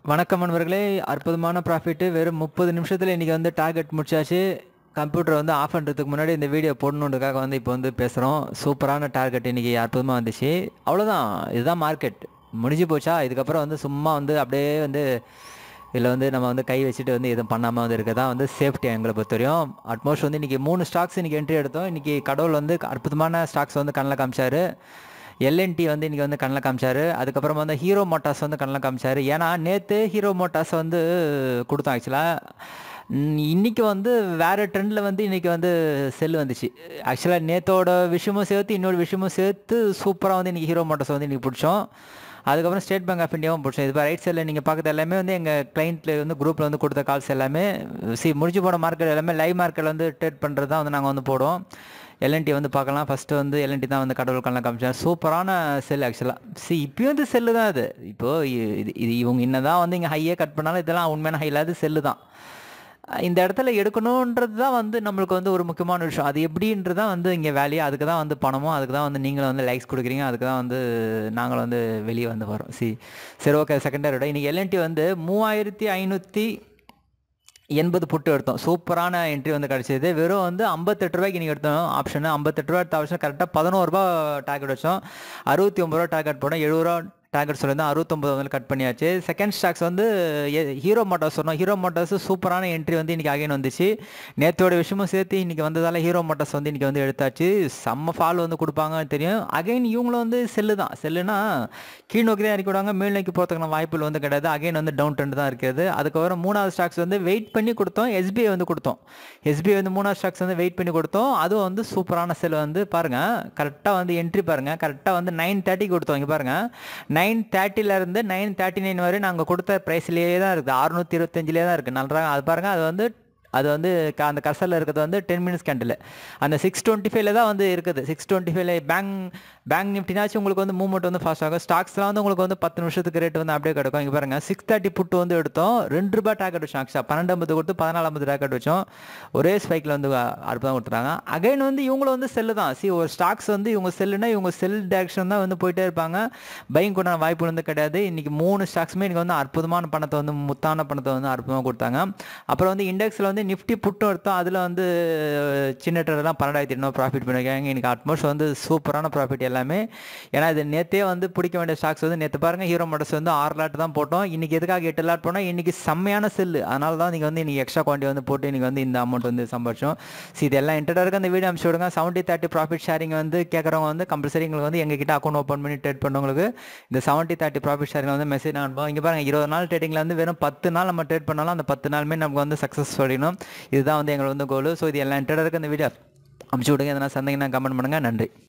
வணக்கம் நண்பர்களே அற்புதமான ப்ராஃபிட்டு வெறும் முப்பது நிமிஷத்தில் இன்றைக்கி வந்து டார்கெட் முடிச்சாச்சு கம்ப்யூட்டர் வந்து ஆஃப் பண்ணுறதுக்கு முன்னாடி இந்த வீடியோ போடணுன்றதுக்காக வந்து இப்போ வந்து பேசுகிறோம் சூப்பரான டார்கெட் இன்றைக்கி அற்புதமாக வந்துச்சு அவ்வளோதான் இதுதான் மார்க்கெட் முடிஞ்சு போச்சா இதுக்கப்புறம் வந்து சும்மா வந்து அப்படியே வந்து இதில் வந்து நம்ம வந்து கை வச்சுட்டு வந்து எதுவும் பண்ணாமல் வந்து இருக்க தான் வந்து சேஃப்டி எங்களை பொறுத்தவரையும் அட்மோஸ்ட் வந்து இன்றைக்கி மூணு ஸ்டாக்ஸ் இன்றைக்கி என்ட்ரி எடுத்தோம் இன்றைக்கி கடவுள் வந்து அற்புதமான ஸ்டாக்ஸ் வந்து கண்ணில் காமிச்சாரு எல்என்டி வந்து இன்றைக்கி வந்து கண்ணில் காமிச்சாரு அதுக்கப்புறமா வந்து ஹீரோ மோட்டார்ஸ் வந்து கண்ணில் காமிச்சாரு ஏன்னா நேற்று ஹீரோ மோட்டார்ஸ் வந்து கொடுத்தோம் ஆக்சுவலாக இன்றைக்கி வந்து வேறு ட்ரெண்டில் வந்து இன்றைக்கி வந்து செல் வந்துச்சு ஆக்சுவலாக நேத்தோட விஷயமும் சேர்த்து இன்னொரு விஷயமும் சேர்த்து சூப்பராக வந்து இன்றைக்கி ஹீரோ மோட்டார்ஸ் வந்து இன்றைக்கி பிடிச்சோம் அதுக்கப்புறம் ஸ்டேட் பேங்க் ஆஃப் இந்தியாவும் பிடிச்சோம் இது ரைட் சைடில் நீங்கள் பார்க்குறது எல்லாமே வந்து எங்கள் கிளைண்ட்டில் வந்து குரூப்பில் வந்து கொடுத்த கால்ஸ் எல்லாமே சி முடிஞ்சு போன மார்க்கெட் எல்லாமே லைவ் மார்க்கெட் வந்து ட்ரேட் பண்ணுறது தான் வந்து நாங்கள் வந்து போடுவோம் எல்என்டி வந்து பார்க்கலாம் ஃபஸ்ட்டு வந்து எல்என்டி தான் வந்து கடவுள் கண்ணை காமிச்சார் சூப்பரான செல் ஆக்சுவலாக சி இப்பயும் வந்து செல்லு தான் அது இப்போது இது இது இவங்க என்ன தான் வந்து இங்கே ஹையே கட் பண்ணாலும் இதெல்லாம் உண்மையான ஹை இல்லாத செல்லு தான் இந்த இடத்துல எடுக்கணுன்றது தான் வந்து நம்மளுக்கு வந்து ஒரு முக்கியமான விஷயம் அது எப்படின்றது தான் வந்து இங்கே வேலையாக அதுக்கு தான் வந்து பணமும் அதுக்கு தான் வந்து நீங்களும் வந்து லைக்ஸ் கொடுக்குறீங்க அதுக்கு தான் வந்து நாங்களும் வந்து வெளியே வந்து வரோம் சி சரி ஓகே செகண்டரியோட இன்றைக்கி எல்என்டி வந்து மூவாயிரத்தி ஐநூற்றி எண்பது புட்டு எடுத்தோம் சூப்பரான என்ட்ரி வந்து கிடச்சிது வெறும் வந்து ஐம்பத்தெட்டு ரூபாய்க்கு நீங்கள் எடுத்தோம் ஆப்ஷன் ஐம்பத்தெட்டு ரூபா எடுத்த ஆப்ஷன் கரெக்டாக பதினோரு ரூபா டார்கெட் வச்சோம் அறுபத்தி ஒம்பது ரூபா டார்கெட் போனோம் எழுபது ரூபா டார்கெட் சொல்லியிருந்தோம் அறுபத்தொம்பது வந்து கட் பண்ணியாச்சு செகண்ட் ஸ்டாக்ஸ் வந்து ஹீரோ மோட்டார்ஸ் சொன்னோம் ஹீரோ மோட்டார்ஸ் சூப்பரான என்ட்ரி வந்து இன்றைக்கி அகைன் வந்துச்சு நேற்றோட விஷயமும் சேர்த்து இன்றைக்கி வந்ததால் ஹீரோ மோட்டார்ஸ் வந்து இன்றைக்கி வந்து எடுத்தாச்சு செம்ம ஃபால் வந்து கொடுப்பாங்கன்னு தெரியும் அகைன் இவங்களும் வந்து செல்லு தான் செல்லுனா கீழ் நோக்கி தான் இறக்கி விடுவாங்க மேல் நோக்கி போகிறதுக்கான வாய்ப்புகள் வந்து கிடையாது அகைன் வந்து டவுன் ட்ரெண்ட் தான் இருக்கிறது அதுக்கப்புறம் மூணாவது ஸ்டாக்ஸ் வந்து வெயிட் பண்ணி கொடுத்தோம் எஸ்பிஐ வந்து கொடுத்தோம் எஸ்பிஐ வந்து மூணாவது ஸ்டாக்ஸ் வந்து வெயிட் பண்ணி கொடுத்தோம் அதுவும் வந்து சூப்பரான செல் வந்து பாருங்கள் கரெக்டாக வந்து என்ட்ரி பாருங்கள் கரெக்டாக வந்து நைன் தேர்ட்டிக்கு கொடுத்தோம் இங்கே பாருங்கள் நைன் தேர்ட்டிலேருந்து நைன் தேர்ட்டி நைன் வரை நாங்கள் கொடுத்த ப்ரைஸ்லேயே தான் இருக்குது அறுநூற்றி இருபத்தஞ்சிலே தான் இருக்குது நல்லா அது பாருங்கள் அது வந்து அது வந்து அந்த கர்சரில் இருக்கிறது வந்து டென் மினிட்ஸ் கேண்டில் அந்த சிக்ஸ் டுவெண்ட்டி ஃபைவ்ல தான் வந்து இருக்குது சிக்ஸ் டுவெண்ட்டி ஃபைவ்ல பேங்க் பேங்க் நிஃப்டினாச்சும் உங்களுக்கு வந்து மூவ்மெண்ட் வந்து ஃபாஸ்ட் ஆகும் ஸ்டாக்ஸ்லாம் வந்து உங்களுக்கு வந்து பத்து நிமிஷத்துக்கு ரேட் வந்து அப்படியே கிடைக்கும் இங்கே பாருங்கள் சிக்ஸ் தேர்ட்டி புட்டு வந்து எடுத்தோம் ரெண்டு ரூபாய் டாக்கெட் வச்சோம் ஆக்சுவலாக பன்னெண்டு ஐம்பது கொடுத்து பதினாலு ஐம்பது டாக்கெட் வச்சோம் ஒரே ஸ்பைக்கில் வந்து அற்புதம் கொடுத்துறாங்க அகைன் வந்து இவங்களும் வந்து செல்லு தான் சி ஒரு ஸ்டாக்ஸ் வந்து இவங்க செல்லுனா இவங்க செல் டேரக்ஷன் தான் வந்து போயிட்டே இருப்பாங்க பையன் கூட வாய்ப்பு வந்து கிடையாது இன்றைக்கி மூணு ஸ்டாக்ஸுமே எனக்கு வந்து அற்புதமான பணத்தை வந்து முத்தான பணத்தை வந்து அற்புதமாக கொடுத்தாங்க அப்புறம் வந்து இண்டெக்ஸில் வந்து நிஃப்டி புட்டும் எடுத்தோம் அதில் வந்து சின்ன ட்ரெல்லாம் பன்னெண்டாயிரத்தி எண்ணூறு ப்ராஃபிட் பண்ணியிருக்காங்க இன்றைக்கி அட்மோஸ்ட் வந்து சூப்பரான ப்ராஃபிட் எல்லாமே ஏன்னா இது நேற்றே வந்து பிடிக்க வேண்டிய ஸ்டாக்ஸ் வந்து நேற்று பாருங்கள் ஹீரோ மோட்டர்ஸ் வந்து ஆறு லாட் தான் போட்டோம் இன்றைக்கி எதுக்காக எட்டு லாட் போனால் இன்றைக்கி செம்மையான செல்லு அதனால தான் நீங்கள் வந்து இன்றைக்கி எக்ஸ்ட்ரா குவான்டி வந்து போட்டு இன்றைக்கி வந்து இந்த அமௌண்ட் வந்து சம்பாதிச்சோம் ஸோ இதெல்லாம் இன்டர்டாக இருக்க அந்த வீடியோ அனுப்பிச்சு விடுங்க செவன்ட்டி தேர்ட்டி ப்ராஃபிட் ஷேரிங் வந்து கேட்குறவங்க வந்து கம்பல்சரி எங்களுக்கு வந்து எங்ககிட்ட அக்கௌண்ட் ஓப்பன் பண்ணி ட்ரேட் பண்ணவங்களுக்கு இந்த செவன்ட்டி தேர்ட்டி ப்ராஃபிட் ஷேரிங் வந்து மெசேஜ் அனுப்புவோம் இங்கே பாருங்கள் இருபது நாள் ட்ரேடிங்கில் வந்து வெறும் பத்து நாள் நம்ம ட்ரேட் பண்ணாலும் அந்த பத்து நாளுமே நமக்கு வந்து சக்ஸஸ் சொல்லணும் இதுதான் வந்து எங்களுக்கு வந்து கோல் ஸோ இது எல்லாம் இன்டர்டாக இருக்க அந்த வீடியோ அனுப்பிச்சு விடுங்க எதனா சந்தேகம்னா கமெண்ட் பண்ணுங்கள் நன்றி